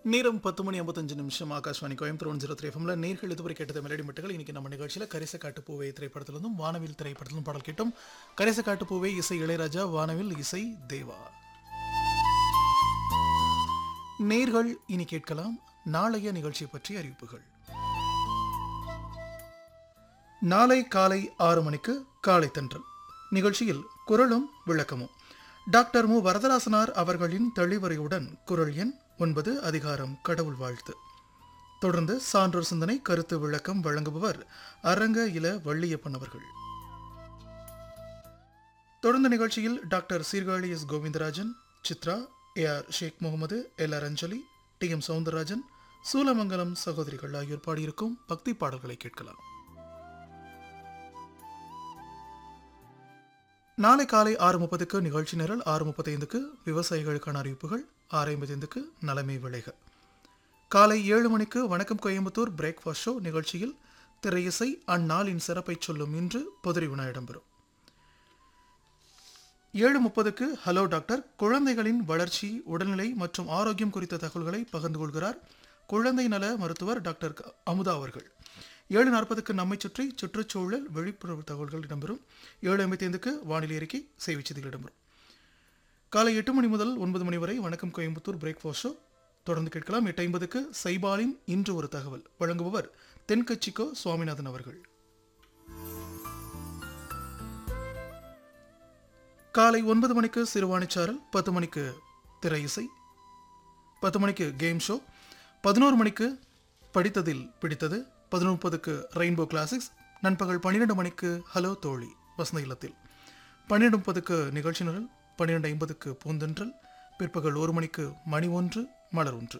நேரம் பத்து மணி ஐம்பத்தஞ்சு நிமிஷம் Akashvani Coimbatore one zero three எஃப்எம்ல நேர்கள் இதுவரை கேட்டது மெலடி மட்டுகள் இன்னைக்கு நம்ம நிகழ்ச்சியில் கரிச காட்டு பூவை திரைப்படத்திலிருந்தும் வானவில் திரைப்படத்திலும் பாடல் கேட்டோம் கரிச காட்டு பூவை இசை இளையராஜா வானவில் இசை தேவா நேர்கள் இனி கேட்கலாம் நாளைய நிகழ்ச்சி பற்றிய அறிவிப்புகள் நாளை காலை ஆறு மணிக்கு காலை தென்றல் நிகழ்ச்சியில் குரலும் விளக்கமும் டாக்டர் மு வரதராசனார் அவர்களின் தெளிவுரையுடன் குரல் எண் ஒன்பது அதிகாரம் கடவுள் வாழ்த்து தொடர்ந்து சான்றோர் சிந்தனை கருத்து விளக்கம் வழங்குபவர் அரங்க இல வள்ளியப்பன் அவர்கள் தொடர்ந்த நிகழ்ச்சியில் doctor Sirkazhi S Govindarajan Chitra A R Sheikh Mohammed L R Anjali T M Soundararajan Soolamangalam சகோதரிகள் ஆகியோர் பாடியிருக்கும் பக்தி பாடல்களை கேட்கலாம் நாளை காலை ஆறு முப்பதுக்கு நிகழ்ச்சி நிரல் ஆறு முப்பத்தைந்துக்கு விவசாயிகளுக்கான அறிவிப்புகள் ஆறு ஐம்பத்தைந்துக்கு நலமே விளைக காலை ஏழு மணிக்கு வணக்கம் கோயம்புத்தூர் பிரேக்ஃபாஸ்ட் ஷோ நிகழ்ச்சியில் திரையிசை அந்நாளின் சிறப்பை சொல்லும் இன்று பொதிரி வினா இடம்பெறும் ஏழு முப்பதுக்கு ஹலோ டாக்டர் குழந்தைகளின் வளர்ச்சி உடல்நிலை மற்றும் ஆரோக்கியம் குறித்த தகவல்களை பகிர்ந்து கொள்கிறார் குழந்தை நல மருத்துவர் டாக்டர் க- அமுதா அவர்கள் ஏழு நாற்பதுக்கு நம்மை சுற்றி சுற்றுச்சூழல் விழிப்புணர்வு தகவல்கள் இடம்பெறும் ஏழு ஐம்பத்தி ஐந்துக்கு வானிலை அறிக்கை செய்திச் செய்திகள் இடம்பெறும் காலை எட்டு மணி முதல் ஒன்பது மணி வரை வணக்கம் கோயம்புத்தூர் பிரேக்ஃபாஸ்ட் ஷோ தொடர்ந்து கேட்கலாம் எட்டு ஐம்பதுக்கு சைபாலின் இன்று ஒரு தகவல் வழங்குபவர் தென்கட்சிக்கோ சுவாமிநாதன் அவர்கள் காலை ஒன்பது மணிக்கு சிறுவாணிச்சாரல் பத்து மணிக்கு திரை இசை பத்து மணிக்கு கேம் ஷோ பதினோரு மணிக்கு படித்ததில் பிடித்தது பதினொன்று முப்பதுக்கு ரெயின்போ கிளாசிக்ஸ் நண்பகல் பன்னிரெண்டு மணிக்கு ஹலோ தோழி வசந்த இல்லத்தில் பன்னிரெண்டு முப்பதுக்கு நிகழ்ச்சி நிரல் பன்னிரெண்டு ஐம்பதுக்கு பூந்தென்றல் பிற்பகல் ஒரு மணிக்கு மணி ஒன்று மலர் ஒன்று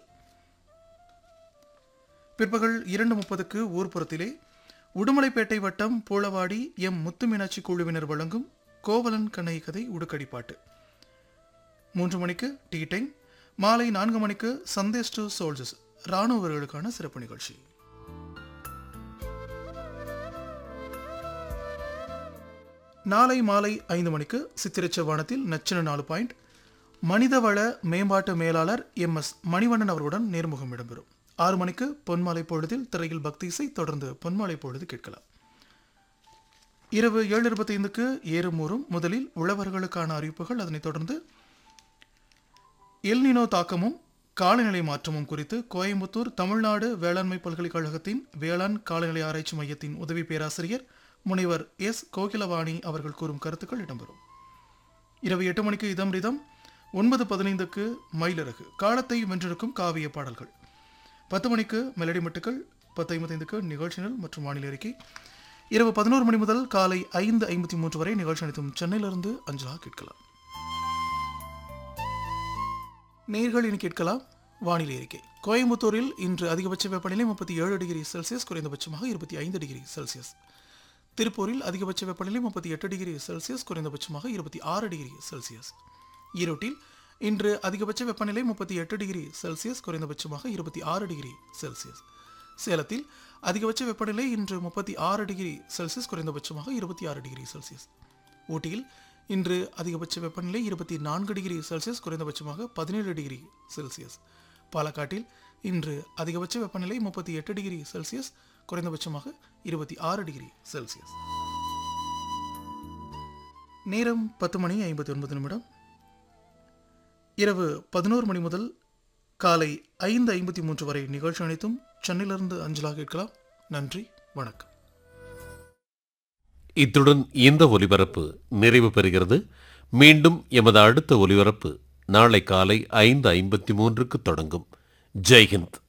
பிற்பகல் இரண்டு முப்பதுக்கு ஊர்ப்புறத்திலே உடுமலைப்பேட்டை வட்டம் பூளவாடி எம் முத்து மீனாட்சி குழுவினர் வழங்கும் கோவலன் கண்ணை கதை உடுக்கடி பாட்டு மூன்று மணிக்கு டீ டைம் மாலை நான்கு மணிக்கு சந்தேஷ் டு சோல்ஜர்ஸ் ராணுவ வீரர்களுக்கான சிறப்பு நிகழ்ச்சி நாளை மாலை ஐந்து மணிக்கு சித்திரச்சவானத்தில் நச்சின நாலு பாயிண்ட் மனிதவள மேம்பாட்டு மேலாளர் எம் எஸ் மணிவண்ணன் அவர்களுடன் நேர்முகம் இடம்பெறும் ஆறு மணிக்கு பொன்மாலை பொழுதில் திரையில் பக்தி இசை தொடர்ந்து பொன்மாலை பொழுது கேட்கலாம் இரவு ஏழு இருபத்தைந்துக்கு ஏறுமூறும் முதலில் உழவர்களுக்கான அறிவிப்புகள் அதனைத் தொடர்ந்து எல்னினோ தாக்கமும் காலநிலை மாற்றமும் குறித்து கோயம்புத்தூர் தமிழ்நாடு வேளாண்மை பல்கலைக்கழகத்தின் வேளாண் காலநிலை ஆராய்ச்சி மையத்தின் உதவி பேராசிரியர் முனைவர் எஸ் கோகிலவாணி அவர்கள் கூறும் கருத்துக்கள் இடம்பெறும் இரவு எட்டு மணிக்கு இதம் ரிதம் ஒன்பது பதினைந்துக்கு மயிலிறகு காலத்தை வென்றெடுக்கும் காவிய பாடல்கள் பத்து மணிக்கு மெலடி மட்டுக்கள் பத்து ஐம்பத்தைந்துக்கு நிகழ்ச்சிகள் மற்றும் வானிலை அறிக்கை இரவு பதினோரு மணி முதல் காலை ஐந்து ஐம்பத்தி மூன்று வரை நிகழ்ச்சி அனைத்தும் சென்னையிலிருந்து அஞ்சலா கேட்கலாம் நேர்கள் இனி கேட்கலாம் வானிலை அறிக்கை கோயம்புத்தூரில் இன்று அதிகபட்ச வெப்பநிலை முப்பத்தி ஏழு டிகிரி செல்சியஸ் குறைந்தபட்சமாக இருபத்தி ஐந்து டிகிரி செல்சியஸ் திருப்பூரில் அதிகபட்ச வெப்பநிலை முப்பத்தி எட்டு டிகிரி செல்சியஸ் குறைந்தபட்சமாக இருபத்தி ஆறு டிகிரி செல்சியஸ் ஈரோட்டில் இன்று அதிகபட்ச வெப்பநிலை முப்பத்தி எட்டு டிகிரி செல்சியஸ் குறைந்தபட்சமாக இருபத்தி ஆறு டிகிரி செல்சியஸ் சேலத்தில் அதிகபட்ச வெப்பநிலை இன்று முப்பத்தி ஆறு டிகிரி செல்சியஸ் குறைந்தபட்சமாக இருபத்தி ஆறு டிகிரி செல்சியஸ் ஊட்டியில் இன்று அதிகபட்ச வெப்பநிலை இருபத்தி நான்கு டிகிரி செல்சியஸ் குறைந்தபட்சமாக பதினேழு டிகிரி செல்சியஸ் பாலக்காட்டில் இன்று அதிகபட்ச வெப்பநிலை முப்பத்தி எட்டு டிகிரி செல்சியஸ் குறைந்தபட்சமாக இருபத்தி ஆறு டிகிரி செல்சியஸ் நேரம் பத்து மணி ஐம்பத்தி ஒன்பது நிமிடம் இரவு பதினோரு மணி முதல் காலை ஐந்து ஐம்பத்தி மூன்று வரை நிகழ்ச்சி அனைத்தும் சென்னையிலிருந்து அஞ்சலாக கேட்கலாம் நன்றி வணக்கம் இத்துடன் இந்த ஒலிபரப்பு நிறைவு பெறுகிறது மீண்டும் எமது அடுத்த ஒலிபரப்பு நாளை காலை ஐந்து ஐம்பத்தி மூன்றுக்கு தொடங்கும் ஜெய்ஹிந்த்